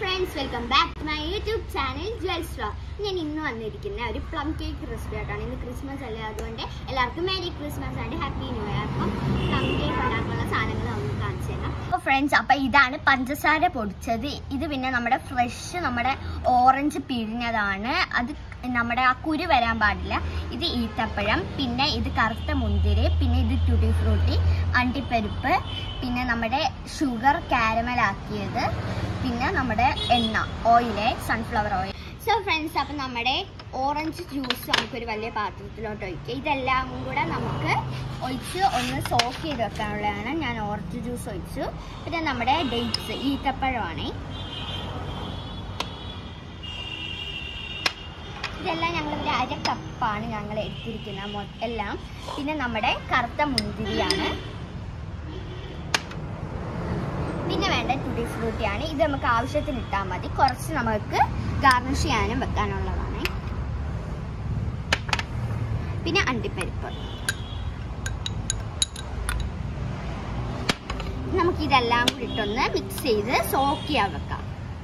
Friends welcome back to my YouTube channel jewel star ഞാൻ ഇന്ന് വന്നിരിക്കുന്ന ഒരു പ്ലം കേക്ക് റെസിപ്പി ആയിട്ടാണ് ഇന്ന് ക്രിസ്മസ് അല്ലേ അതുകൊണ്ട് എല്ലാവർക്കും merry Christmas and happy new year അപ്പം പ്ലം കേക്ക് ഉണ്ടാക്കാനുള്ള സാധനങ്ങൾ നമുക്ക് കാണിച്ചു തരാം അപ്പോൾ ഫ്രണ്ട്സ് അപ്പം ഇതാണ് പഞ്ചസാര പൊടിച്ചത് ഇത് പിന്നെ നമ്മുടെ ഫ്രഷ് നമ്മുടെ ഓറഞ്ച് പിഴിഞ്ഞതാണ് അത് നമ്മുടെ ആ കുരു വരാൻ പാടില്ല ഇത് ഈത്തപ്പഴം പിന്നെ ഇത് കറുത്ത മുന്തിരി പിന്നെ ഇത് ട്യൂട്ടി ഫ്രൂട്ടി അണ്ടിപ്പരിപ്പ് പിന്നെ നമ്മുടെ ഷുഗർ കാരമൽ ആക്കിയത് പിന്നെ നമ്മുടെ എണ്ണ oil sunflower oil so friends അപ്പം നമ്മുടെ ഓറഞ്ച് ജ്യൂസ് നമുക്കൊരു വലിയ പാത്രത്തിലോട്ട് ഒഴിക്കുക ഇതെല്ലാം കൂടെ നമുക്ക് ഒഴിച്ച് ഒന്ന് സോക്ക് ചെയ്ത് വെക്കാനുള്ളതാണ് ഞാൻ ഓറഞ്ച് ജ്യൂസ് ഒഴിച്ചു പിന്നെ നമ്മുടെ ഡേറ്റ്സ് ഈത്തപ്പഴമാണ് ഇതെല്ലാം ഞങ്ങൾ ഒരു അര കപ്പാണ് ഞങ്ങൾ എടുത്തിരിക്കുന്നത് മൊ- എല്ലാം പിന്നെ നമ്മുടെ കറുത്ത മുന്തിരിയാണ് പിന്നെ വേണ്ട ടുട്ടി ഫ്രൂട്ടിയാണ് ഇത് നമുക്ക് ആവശ്യത്തിന് ഇട്ടാൽ മതി കുറച്ച് നമുക്ക് ഗാർണിഷ് ചെയ്യാനും വെക്കാനുള്ളതാണ് പിന്നെ അണ്ടിപ്പരിപ്പ് നമുക്കിതെല്ലാം കൂടി ഇട്ടൊന്ന് മിക്സ് ചെയ്ത് സോക്ക് ചെയ്യാൻ വെക്കാം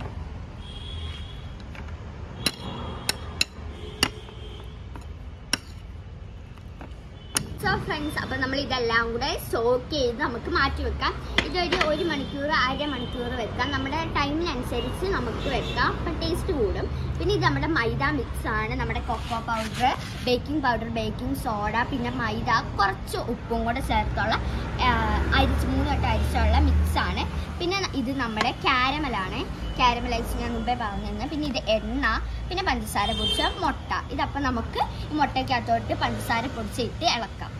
സോ ഫ്രണ്ട്സ് അപ്പം നമ്മൾ ഇതെല്ലാം കൂടെ സോക്ക് ചെയ്ത് നമുക്ക് മാറ്റി വെക്കാം ഇതൊരു ഒരു മണിക്കൂർ അരമണിക്കൂർ വെക്കാം നമ്മുടെ ടൈമിനനുസരിച്ച് നമുക്ക് വെക്കാം അപ്പം ടേസ്റ്റ് കൂടും പിന്നെ ഇത് നമ്മുടെ മൈദ മിക്സ് ആണ് നമ്മുടെ cocoa powder baking powder baking soda പിന്നെ മൈദ കുറച്ച് ഉപ്പും കൂടെ ചേർത്തുള്ള ആ, അരിച്ച് മൂന്ന് വട്ടം അരിച്ചുള്ള മിക്സ് ആണ് പിന്നെ ഇത് നമ്മുടെ കാരമലാണ് കാരമലൈസ് ഞാൻ മുമ്പേ പറഞ്ഞിരുന്നു പിന്നെ ഇത് എണ്ണ പിന്നെ പഞ്ചസാര പൊടിച്ച മുട്ട ഇതപ്പം നമുക്ക് ഈ മുട്ടയ്ക്കകത്തോട്ട് പഞ്ചസാര പൊടിച്ചിട്ട് ഇളക്കാം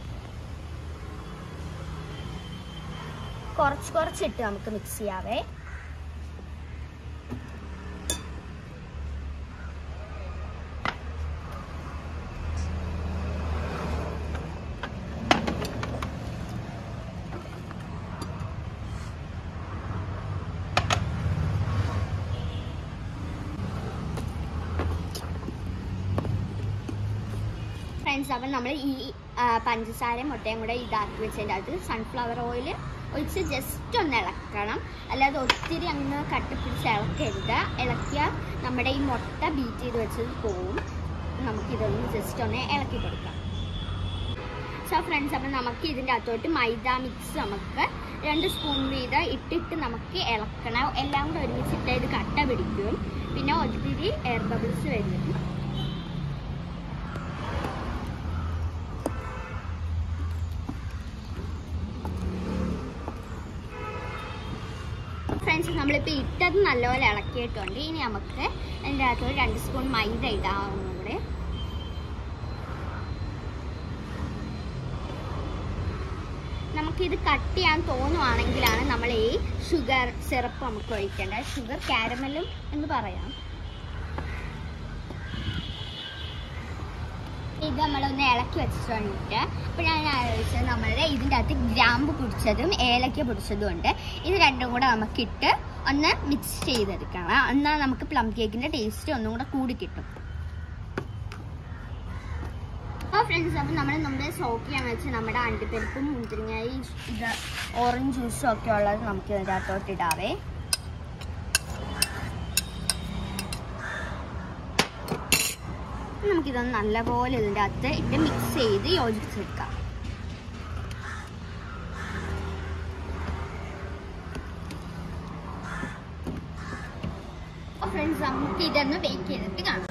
കുറച്ച് കുറച്ചിട്ട് നമുക്ക് മിക്സ് ചെയ്യാവേ ഫ്രണ്ട്സ് അപ്പം നമ്മൾ ഈ ആ, പഞ്ചസാരയും മുട്ടയും കൂടെ ഇതാക്കി വെച്ചതിൻ്റെ അകത്ത് സൺഫ്ലവർ ഓയിൽ ഒഴിച്ച് ജസ്റ്റ് ഒന്ന് ഇളക്കണം അല്ലാതെ ഒത്തിരി അങ്ങ് കട്ടിപ്പിടിച്ച് ഇളക്കരുത് ഇളക്കിയാൽ നമ്മുടെ ഈ മുട്ട ബീറ്റ് ചെയ്ത് വെച്ചത് പോവും നമുക്കിതൊന്ന് ജസ്റ്റ് ഒന്ന് ഇളക്കി കൊടുക്കാം സോ ഫ്രണ്ട്സ് അപ്പം നമുക്ക് ഇതിൻ്റെ അകത്തോട്ട് മൈദ മിക്സ് നമുക്ക് രണ്ട് സ്പൂൺ വീതം ഇട്ടിട്ട് നമുക്ക് ഇളക്കണം എല്ലാം കൂടെ ഒരുമിച്ചിട്ട് ഇത് കട്ട പിടിക്കും പിന്നെ ഒത്തിരി എയർ ബബിൾസ് വരും ഫ്രണ്ട്സ് നമ്മളിപ്പോൾ ഇട്ടത് നല്ലപോലെ ഇളക്കിയിട്ടുണ്ട് ഇനി നമുക്ക് അതിൻ്റെ അകത്ത് ഒരു രണ്ട് സ്പൂൺ മൈദ ഇടാവുന്ന കൂടെ നമുക്കിത് കട്ട് ചെയ്യാൻ തോന്നുവാണെങ്കിലാണ് നമ്മൾ ഈ ഷുഗർ സിറപ്പ് നമുക്ക് ഒഴിക്കേണ്ടത് ഷുഗർ കാരമലും എന്ന് പറയാം ഇത് നമ്മളൊന്ന് ഇളക്കി വെച്ചിട്ടുണ്ട് അപ്പോൾ ഞാൻ ആലോചിച്ചത് നമ്മളുടെ ഇതിൻ്റെ അകത്ത് ഗ്രാമ്പ് പൊടിച്ചതും ഏലക്ക പൊടിച്ചതും ഉണ്ട് ഇത് രണ്ടും കൂടെ നമുക്കിട്ട് ഒന്ന് മിക്സ് ചെയ്തെടുക്കണം എന്നാൽ നമുക്ക് പ്ലം കേക്കിൻ്റെ ടേസ്റ്റ് ഒന്നും കൂടെ കൂടി കിട്ടും അപ്പോൾ ഫ്രണ്ട്സ് അപ്പം നമ്മൾ മുമ്പേ സോക്ക് ചെയ്യാൻ വെച്ച് നമ്മുടെ അണ്ടിപ്പരിപ്പും മുന്തിരിങ്ങയും ഇത് ഓറഞ്ച് ജ്യൂസും ഒക്കെ ഉള്ളത് നമുക്ക് ഇതിൻ്റെ അകത്തോട്ട് ഇടാവേ നമുക്കിതൊന്ന് നല്ലപോലെ ഇതിൻ്റെ അകത്ത് ഇട്ട് മിക്സ് ചെയ്ത് യോജിപ്പിച്ചെടുക്കാം ഫ്രണ്ട്സ് നമുക്ക് ഇതൊന്ന് ബേക്ക് ചെയ്തിട്ട് കാണാം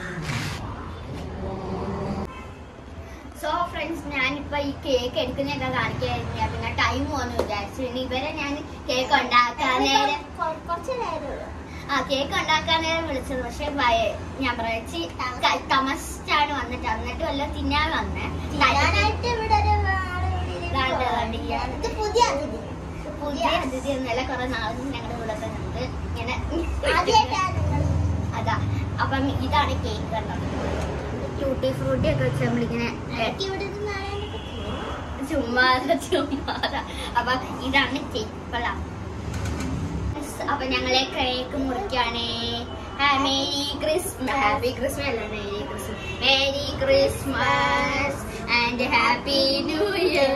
സോ ഫ്രണ്ട്സ് ഞാനിപ്പോ ഈ കേക്ക് എടുക്കുന്നതൊക്കെ കാണിക്കാതിരുന്ന പിന്നെ ടൈം പോകുന്നു വിചാരിച്ചു ഇനി ഇവരെ ഞാൻ കേക്ക് ഉണ്ടാക്കാൻ നേരം കുറച്ച് നേരം ആ കേക്ക് ഉണ്ടാക്കാൻ നേരം വിളിച്ചത് പക്ഷെ ഭയ- ഞാൻ പറയച്ചി തമസ്റ്റാണ് വന്നിട്ട് എന്നിട്ട് വല്ല തിന്നാൻ വന്നേ ഞാനായിട്ട് ഇവിടെ ഒരു ആള് ഇവിടെ ദാണ്ട് ഇരിക്കുവാ. ദാണ്ട് ഈ ഇത് പുതിയ അതിഥി പുതിയ അതിഥി ഒന്നല്ല കുറെ നാളും ഞങ്ങളുടെ കൂടെ തന്നെ ഉണ്ട് ഇങ്ങനെ ആദ്യമായിട്ടാണ് നിങ്ങൾ അതാ അപ്പം ഇതാണ് കേക്ക് കണ്ടത് ട്യൂട്ടി ഫ്രൂട്ടി ഒക്കെ വെച്ച് നമ്മളിങ്ങനെ എനിക്ക് ഇവിടെ നിന്ന് ആരാണ്ട് പറ്റുമോ? ചുമ്മാതെ ചുമ്മാതെ അപ്പൊ ഇതാണ് കേക്ക് അപ്പൊ ഞങ്ങളെ കേക്ക് മുറിക്കാണേ മേരി ക്രിസ്മസ് ഹാപ്പി ക്രിസ്മസ് അല്ല merry Christmas merry Christmas and happy new year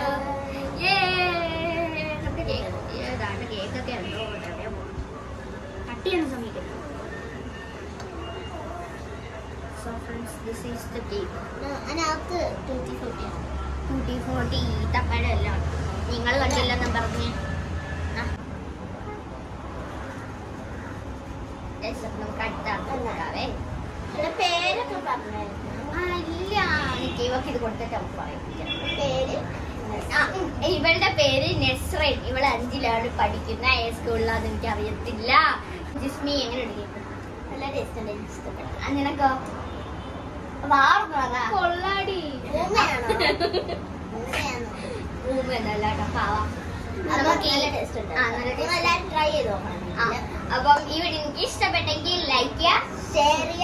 നമുക്ക് കേക്ക് ഏതാണ് കേക്കൊക്കെ ഉണ്ടോ കട്ട് ചെയ്യാൻ ശ്രമിക്കുന്നു friends this is the cake അതിനകത്ത് ട്വന്റി ഫോർട്ടി ടൂട്ടി ഫോർട്ടി ഈത്തപ്പഴം എല്ലാം നിങ്ങൾ കണ്ടില്ലെന്ന് പറഞ്ഞ് ആ. Yes, അപ്പൊ നമുക്ക് അടുത്ത ആൾക്ക് കൊടുക്കാവേ എന്റെ പേരൊക്കെ പറഞ്ഞായിരുന്നു ആ ഇല്ല എനിക്ക് ഇവക്ക് ഇത് കൊടുത്തിട്ട് നമുക്ക് പറയാം പേര് ആ, ഇവളുടെ പേര് നെസ്റൈൻ ഇവള് അഞ്ചിലാണ് പഠിക്കുന്ന ഏ സ്കൂളിലാന്ന് എനിക്ക് അറിയത്തില്ല ജിസ്മി എങ്ങനെ ഇരിക്കും നല്ല ടേസ്റ്റ് ഉണ്ട് എനിക്ക് ഇഷ്ടപ്പെട്ടു ആ, നിനക്കോ വാർന്നു പറ കൊള്ളാടി ഊമയാണോ ഊമയാണോ ഊമ എന്നല്ല കേട്ടോ പാവ അത് നമുക്ക് നല്ല ഈ- ടേസ്റ്റ് ഉണ്ട് ആ, നല്ല taste ഉണ്ട്. എല്ലാവരും ട്രൈ ചെയ്ത് ആ, നോക്കണം അപ്പം ഈ വീഡിയോ എനിക്ക് ഇഷ്ടപ്പെട്ടെങ്കിൽ ലൈക്ക് ചെയ്യുക ഷെയർ